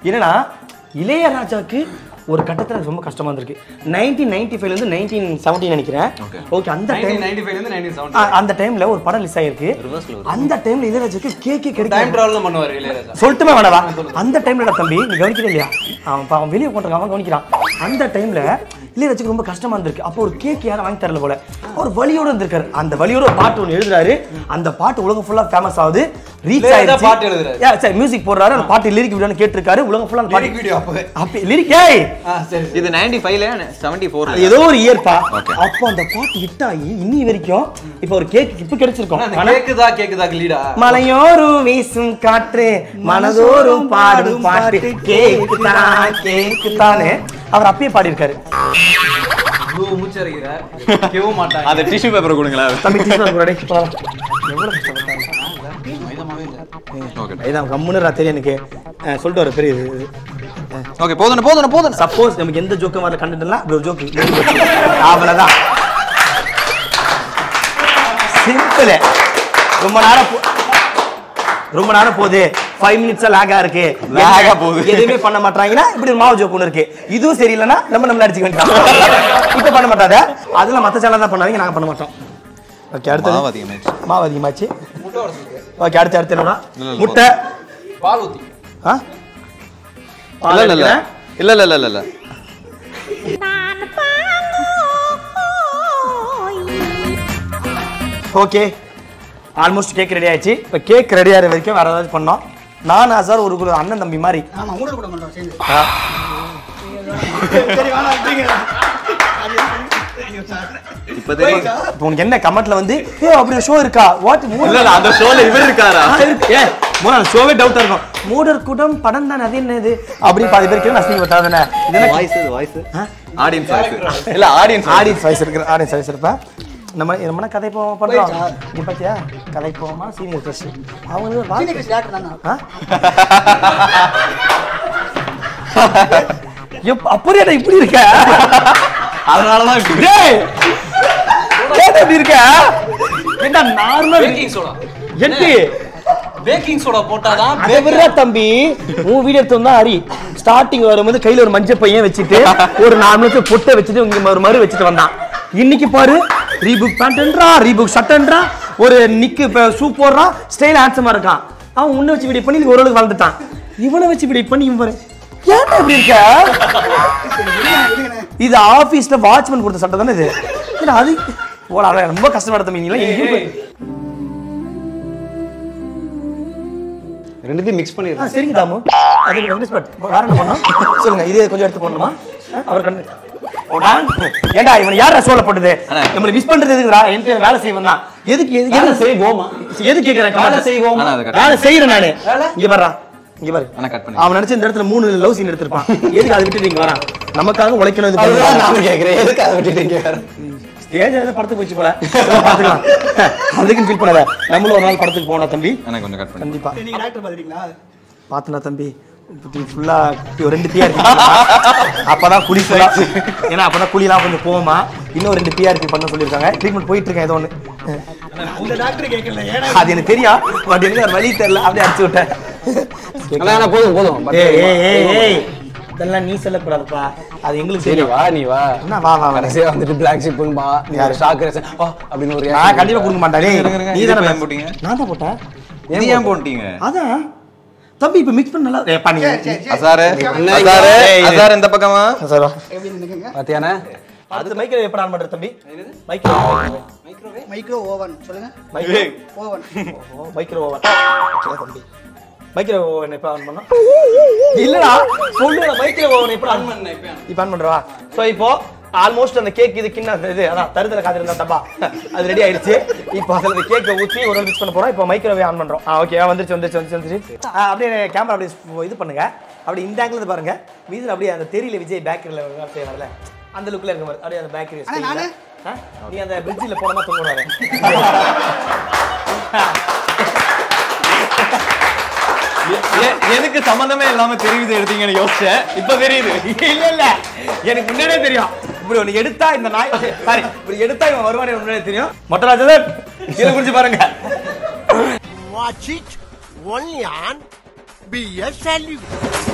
என்னன்னா இளையராஜாக்கு ஒரு கட்டத்துல ரொம்ப கஷ்டமா இருந்திருக்கு நைன்டீன் நைன்டி ஃபைவ்ல இருந்து நைன்டீன் செவன்டீன் நினைக்கிறேன் ஓகே அந்த டைம் 1995 ல இருந்து 1970 ஆ, அந்த டைம்ல ஒரு படம் ரிலீஸ் ஆயிருக்கு அந்த டைம்ல இளையராஜாக்கு கேக்கே டைம் கிடைக்கும் டிராவல் தான் பண்ணுவாரு இளையராஜா சொல்லட்டுமே வேணவா அந்த டைம்ல தம்பி நீ கவனிக்கவே இல்லையா அவன் அவன் வெளியே போட்டிருக்கான் அவன் கவனிக்கிறான் அந்த டைம்ல இளையராஜாக்கு ரொம்ப கஷ்டமா இருந்திருக்கு அப்போ ஒரு கேக் யாரும் வாங்கி தரல போல அவர் வலியோட இருந்திருக்காரு அந்த வலியோட ஒரு பாட்டு ஒன்று எழுதுறாரு அந்த பாட்டு உலகம் ஃபுல்லா ஃபேமஸ் ஆகுது ரீச் இளையராஜா ஆயிடுச்சு பாட்டு எழுதுறாரு. Yeah, சரி மியூசிக் போடுறாரு அந்த பாட்டு லிரிக் வீடியோன்னு கேட்டிருக்காரு உலகம் ஃபுல்லா அந்த லிரிக் பாட்டு வீடியோ அப்பவே அப்படி லிரிக் ஏய் ஆ சரி இது 95ல 74ல அது ஏதோ ஒரு இயற்பா அப்போ அந்த பாட்டு ஹிட் ஆகி இன்னி வரைக்கும் இப்போ ஒரு கேக் இப்போ கிடைச்சிருக்கோம் அந்த ஆனா கேக்குதா கேக்குதா லீடா மலையோரும் வீசும் காற்று மனதோறும் பாடும் பாட்டு கேக்கு தான் கேக்கு தானே அவர் அப்பயே பாடியிருக்காரு இவ்வளவு மூச்சு அரைக்கிறார் கேவும் மாட்டாங்க அந்த டிஷ்யூ பேப்பர் கொடுங்களா தம்பி டீச்சர் கூட டேய், போடா. எவ்வளவு கஷ்டப்பட்டாரு ஓகே இதான் கம்முன்னு தெரியும் எனக்கு அஹ், சொல்லிட்டு வர பெரிய இது ஓகே போதும் போதும் போதும் சப்போஸ் நமக்கு எந்த ஜோக்கும் வரல கண்டுட்டுலாம் அப்படி ஒரு ஜோக்கு அவ்வளோதான் சிம்பிள் ரொம்ப நேரம் போ- ரொம்ப நேரம் போகுது ஃபைவ் மினிட்ஸா லேகா இருக்கு lag ஆ போகுது. எதுவுமே பண்ண மாட்டாங்கன்னா இப்படி ஒரு மாவு ஜோக்கு ஒன்று இருக்கு இதுவும் சரியில்லைன்னா நம்ம நம்மள அடிச்சுக்க வேண்டியதான் இப்போ பண்ண மாட்டாத அதெல்லாம் மற்ற சேனல் தான் பண்ணுவாங்க நாங்க பண்ண மாட்டோம் ஓகே அடுத்தது மாவு அதிகமாயிடுச்சு. மாவு அதிகமாச்சு ஓகே அடுத்து அடுத்து என்னன்னா இல்ல, இல்ல, முட்டை பால் ஊத்தி ஆ இல்ல இல்ல இல்ல இல்ல இல்ல இல்ல இல்ல இல்ல ஓகே ஆல்மோஸ்ட் கேக் ரெடி ஆயிடுச்சு இப்போ கேக் ரெடி ஆகிற வரைக்கும் வேற ஏதாவது பண்ணோம் நான் சார் ஒரு குழு அண்ணன் தம்பி மாதிரி ஆமா ஊட கூட மாட்டோம் சேர்ந்து ஆ. சரி வேணாம் விட்டுருங்க. இப்ப தெரியும் இப்போ உனக்கு என்ன கமெண்ட்ல வந்து ஏ அப்படி ஷோ இருக்கா வாட் இல்ல இல்ல அந்த ஷோல இவர் இருக்காரா ஏ மூணு ஷோவே டவுட்டா இருக்கும் மூடர் கூட்டம் படம் தானே அது என்னது அப்படி பாதி பேர் கேள்வி நசிங்க பட்டாதானே இது என்ன வாய்ஸ் வாய்ஸ் ஆடியன்ஸ் வாய்ஸ் இல்ல ஆடியன்ஸ் ஆடியன்ஸ் வயசு இருக்கிற ஆடியன்ஸ் வயசு இருப்பேன் நம்ம நம்ம கதை போவோம் பண்றோம் நீ பாத்தியா கதை போவோமா சீனியர் ட்ரெஸ் அவங்களுக்கு ஒரு சீனியர் வாழ்க்கை கிறிஸ் டாக்டர் தானா? ஆ? எப்- அப்படியாடா இப்படி இருக்க அதனாலதான் இப்படி டேய் ஏன்டா இப்படி இருக்க என்ன நார்மல் பேக்கிங் சோடா எட்டு பேக்கிங் சோடா போட்டாதான் அதை விடுறா தம்பி உன் வீடியோ எடுத்து வந்தா அரி ஸ்டார்டிங் வரும்போது கையில ஒரு மஞ்சள் பையன் வச்சுட்டு ஒரு நாலு நிமிஷம் பொட்டை வச்சுட்டு இங்க ஒரு மறு வச்சுட்டு வந்தான் இன்னைக்கு பாரு ரீபுக் பேண்ட்ன்றா ரீபுக் ஷர்ட்ன்றா ஒரு நிக்கு ஷூ போடுறான் ஸ்டைல் ஹேண்ட்ஸமா இருக்கான் அவன் உன்னை வச்சு வீடியோ பண்ணி இது ஓரளவுக்கு வளர்ந்துட்டான் இவனை வச்சு வீடியோ பண்ணி இவன் பாரு ஏன்டா இப்படி இருக்க இது ஆபீஸ்ல வாட்ச்மேன் கொடுத்த சட்டை தானே இது இல்ல, அது போடா அதான் ரொம்ப கஷ்டப்பட தம்பி நீங்களா எங்கேயும் போய்- ரெண்டுத்தையும் மிக்ஸ் ஆ, பண்ணிடுறேன் சரிங்க தாமு அதுக்கு வந்து ஸ்பட் வேற என்ன பண்ணோம் சொல்லுங்க இது கொஞ்சம் எடுத்து போடணுமா ஆ, அவர் கண்ணு ஓடா. ஏண்டா இவன் யாரா சோல போட்டது அண்ணா. நம்மள மிஸ் பண்றது எதுக்குடா என்கிட்ட வேலை செய்வன் தான் எதுக்கு எதுக்கு வேலை எது செய்வோமா எது கேக்குறேன் வேலை செய்வோமா? அண்ணா, அதை cut வேலை செய்யறேன் நானு வேலை? இங்க வர்றா இங்க பாரு அண்ணா கட் பண்ணி அவன் நினைச்ச இந்த இடத்துல மூணு லவ் சீன் எடுத்திருப்பான் எதுக்கு அதை விட்டு நீங்க வரான் நமக்காக உழைக்கணும் இது அதுதான் பண்ணணும். நானும் கேக்குறேன் எதுக்கு அதை விட்டுட்டீங்க வேற ஸ்டேஜ் ஏதாவது படத்துக்கு போச்சு போல பாத்துக்கலாம் அதுக்கு ஃபீல் பண்ணாத நம்மளும் ஒரு நாள் படத்துக்கு போனா தம்பி அண்ணா கொஞ்சம் கட் பண்ணி கண்டிப்பா நீங்க டாக்டர் பாத்துட்டீங்களா பாத்துனா தம்பி ஃபுல்லா ரெண்டு பிஆர் அப்பதான் குழி ஃபுல்லா ஏன்னா அப்பதான் குழிலாம் கொஞ்சம் போகுமா இன்னும் ரெண்டு பிஆர்பி பண்ண சொல்லியிருக்காங்க ட்ரீட்மெண்ட் போயிட்டு இருக்கேன் ஏதோ ஒண்ணு அந்த டாக்டர் கேட்கல ஏன்னா அது எனக்கு தெரியும் பட் எனக்கு வேற வழி தெரியல அப்படியே அடிச்சு விட்டேன் அண்ணா போதும் போதும் ஏய் ஏய் ஏய் ஏய் இதெல்லாம் நீ சொல்லக்கூடாதுப்பா அது எங்களுக்கு சரி தெரியும் வா நீ வா என்ன வா வா வா கடைசியா வந்துட்டு பிளாக் ஷிப் பா நீ யாரு? ஷாக் வா அப்படின்னு ஒரு நான் கண்டிப்பா கொடுக்க மாட்டேன் டேய். இருங்க, இருங்க. நீ இது தானே இப்ப பேச- ஏன் போட்டீங்க? நான் தான் போட்டேன் இது ஏன் போட்டீங்க அதான் தம்பி இப்ப மிக்ஸ் பண்ண நல்லா ஏப்பா நீ சரி, சரி, சரி. அசாரு அண்ணா, அசாரு ஏய், இது. அசாரு இந்த பக்கமா சார் எப்படி நினைக்குங்க பாத்தியானே அடுத்து மைக்ரோ எப்படி ஆன் பண்றது தம்பி மைக்ரோ மைக்ரோ ஓவன் சொல்லுங்க மைக்ரோ ஓவன் மைக்ரோ ஓவன் தம்பி மைக்ரோ ஓவன் எப்ப ஆன் பண்ணா இல்லடா சொல்லுடா மைக்ரோ ஓவன் எப்ப ஆன் பண்ண இப்போ ஆன் பண்றவா சோ இப்போ ஆல்மோஸ்ட் அந்த கேக் இது கிண்ண இது அதான் தருதல காத்திருந்தா டப்பா அது ரெடி ஆயிடுச்சு இப்போ அதுல கேக்கை ஊத்தி ஒரு மிக்ஸ் பண்ண போறோம் இப்போ மைக்ரோவே ஆன் பண்றோம் ஆ ஓகே வந்துருச்சு வந்துருச்சு வந்துருச்சு வந்துருச்சு ஆ, அப்படியே கேமரா அப்படியே இது பண்ணுங்க அப்படி இந்த ஆங்கிள் இருந்து பாருங்க வீதியில் அப்படியே அந்த தெரியல விஜய் பேக்கரியில் வார்த்தை வரல அந்த லுக்ல இருக்க மாதிரி அப்படியே அந்த பேக்கரி அண்ணா, நானு? நீ அந்த பிரிட்ஜில் போனமா தூங்குறாங்க எ- எதுக்கு சம்பந்தமே இல்லாம தெரியுது எடுத்தீங்கன்னு யோசிச்சேன் இப்ப தெரியுது இல்ல இல்ல எனக்கு முன்னாடியே தெரியும் இப்படி ஒண்ணு எடுத்தா இந்த நாய் சாரி இப்படி எடுத்தா இவன் வருவானே எனக்கு முன்னாடியே தெரியும் மொட்டராஜன் இதை குறிச்சு பாருங்க Watch it only on BSLU.